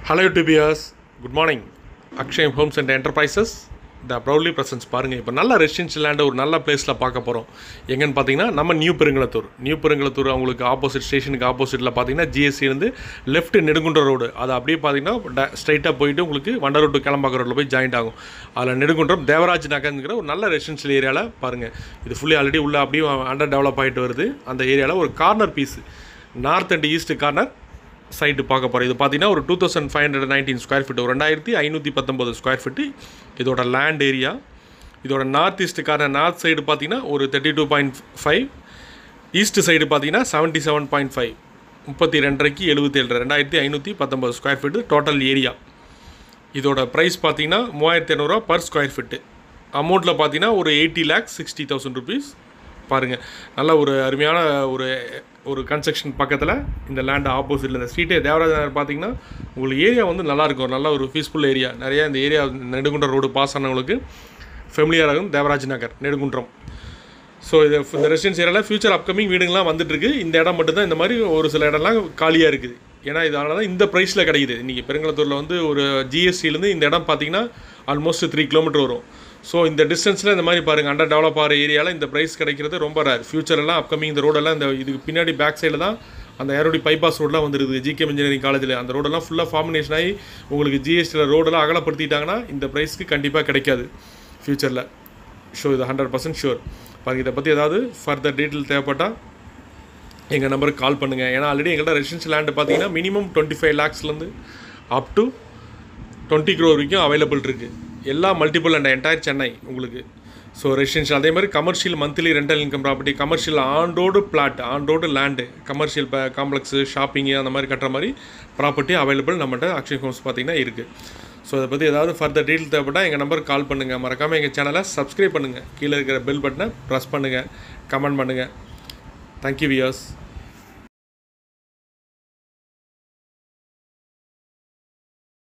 hello YouTubers good morning Akshayam homes and enterprises the proudly presents பாருங்கள் இப்போ நல்ல residential லேண்டை ஒரு நல்ல பிளேஸில் பார்க்க போகிறோம் எங்கன்னு பார்த்தீங்கன்னா நம்ம நியூ பெருங்குளத்தூர் நியூ பெருங்குளத்தூர் அவங்களுக்கு ஆப்போசிட் ஸ்டேஷனுக்கு ஆப்போசிட்டில் பார்த்தீங்கன்னா ஜிஎஸ்சி இருந்து லெஃப்ட் நெடுங்குன்ற ரோடு அது அப்படியே பார்த்தீங்கன்னா ஸ்ட்ரைட்டாக போயிட்டு உங்களுக்கு வண்டலூர் டு கிளம்பாக்க ரோட்டில் போய் ஜாயிண்ட் ஆகும் அதில் நெடுங்குன்றம் தேவராஜ் நகர்ங்கிற ஒரு நல்ல ரெசிடென்ஷியல் ஏரியாவில் பாருங்கள் இது ஃபுல்லி ஆல்ரெடி உள்ள அப்படியே அண்டர் டெவலப் ஆகிட்டு வருது அந்த ஏரியாவில் ஒரு corner piece north and east corner site பார்க்க போகிறோம் இது பார்த்தீங்கன்னா ஒரு two thousand five hundred nineteen square feet ஒரு ரெண்டாயிரத்தி ஐநூற்றி பத்தொம்பது ஸ்கொயர் ஃபீட்டு இதோட லேண்ட் ஏரியா இதோட நார்த் ஈஸ்ட்டுக்கான நார்த் சைடு பார்த்தீங்கன்னா ஒரு thirty two point five east side பார்த்தீங்கன்னா செவன்ட்டி செவன் பாயிண்ட் ஃபைவ் முப்பத்தி ரெண்டரைக்கு எழுபத்தேழு ரெண்டாயிரத்தி ஐநூற்றி பத்தொம்பது ஸ்கொயர் ஃபீட்டு டோட்டல் ஏரியா இதோட ப்ரைஸ் பார்த்தீங்கன்னா மூவாயிரத்தி இரநூறுவா பர் ஸ்கொயர் ஃபீட்டு அமௌண்ட்டில் பார்த்தீங்கன்னா ஒரு eighty lakhs sixty thousand rupees பாருங்கள் நல்ல ஒரு அருமையான ஒரு ஒரு கன்ஸ்ட்ரக்ஷன் பக்கத்தில் இந்த லேண்ட் ஆப்போசிட்டில் இந்த ஸ்ட்ரீட்டே தேவராஜ நகர் பார்த்தீங்கன்னா உங்களுக்கு ஏரியா வந்து நல்லாயிருக்கும் நல்ல ஒரு பீஸ்ஃபுல் ஏரியா நிறைய இந்த ஏரியா நெடுங்குன்றம் ரோடு பாஸ் ஆனவங்களுக்கு ஃபெமிலியர் ஆகும் தேவராஜ் நகர் நெடுங்குன்றம் ஸோ இது இந்த ரெசிடென்ஸ் ஏரியாவில் ஃபியூச்சர் அப்கமிங் வீடுங்களாம் வந்துட்டுருக்கு இந்த இடம் மட்டும்தான் இந்த மாதிரி ஒரு சில இடம்லாம் காலியாக இருக்குது ஏன்னா இதனால தான் இந்த ப்ரைஸில் கிடைக்குது இன்றைக்கி பெருங்கலத்தூரில் வந்து ஒரு ஜிஎஸ்டிலேருந்து இந்த இடம் பார்த்தீங்கன்னா ஆல்மோஸ்ட் த்ரீ கிலோமீட்டர் வரும் ஸோ இந்த டிஸ்டன்ஸில் இந்த மாதிரி பாருங்கள் அண்டர் டெவலப் ஆகிற ஏரியாவில் இந்த ப்ரைஸ் கிடைக்கிறது ரொம்ப ரேர் ஃபியூச்சர்லாம் அப்கமிங் இந்த ரோடெல்லாம் இந்த இதுக்கு பின்னாடி பேக் சைடில் தான் அந்த ஏரோடி பைபாஸ் ரோடெலாம் வந்துருது ஜிகேம் இன்ஜினியரிங் காலேஜில் அந்த ரோடெல்லாம் ஃபுல்லாக ஃபார்மினேஷன் ஆகி உங்களுக்கு ஜிஎஸ்டியில் ரோடெல்லாம் அகலப்படுத்திட்டாங்கன்னா இந்த ப்ரைஸ்க்கு கண்டிப்பாக கிடைக்காது ஃப்யூச்சரில் ஷோ இது ஹண்ட்ரட் பர்சன்ட் ஷூர் பாருங்க இதை பற்றி ஏதாவது ஃபர்தர் டீட்டெயில் தேவைப்பட்டால் எங்கள் நம்பருக்கு கால் பண்ணுங்கள் ஏன்னா ஆல்ரெடி எங்கள்கிட்ட ரெசிடென்ஷியல் லேண்டு பார்த்தீங்கன்னா மினிமம் டுவெண்ட்டி ஃபைவ் லேக்ஸ்லேருந்து அப் டு டுவெண்ட்டி க்ரோ வரைக்கும் அவைலபிள் இருக்குது எல்லா மல்டிபிள் அண்ட் என்டையர் சென்னை உங்களுக்கு ஸோ ரெசிடென்ஷியல் அதே மாதிரி commercial monthly rental income property commercial on road plot on road land commercial complex shopping அந்த மாதிரி கட்டுற மாதிரி ப்ராப்பர்ட்டி அவைலபிள் நம்மகிட்ட அக்ஷய் ஹோம்ஸ் பார்த்தீங்கன்னா இருக்குது ஸோ அதை பற்றி ஏதாவது ஃபர்தர் டீட்டெயில் தேவைப்பட்டால் எங்கள் நம்பருக்கு கால் பண்ணுங்கள் மறக்காமல் எங்கள் சேனலை சப்ஸ்கிரைப் பண்ணுங்கள் கீழே இருக்கிற பெல் பட்டனை ப்ரெஸ் பண்ணுங்கள் கமெண்ட் பண்ணுங்கள் தேங்க்யூ வியர்ஸ்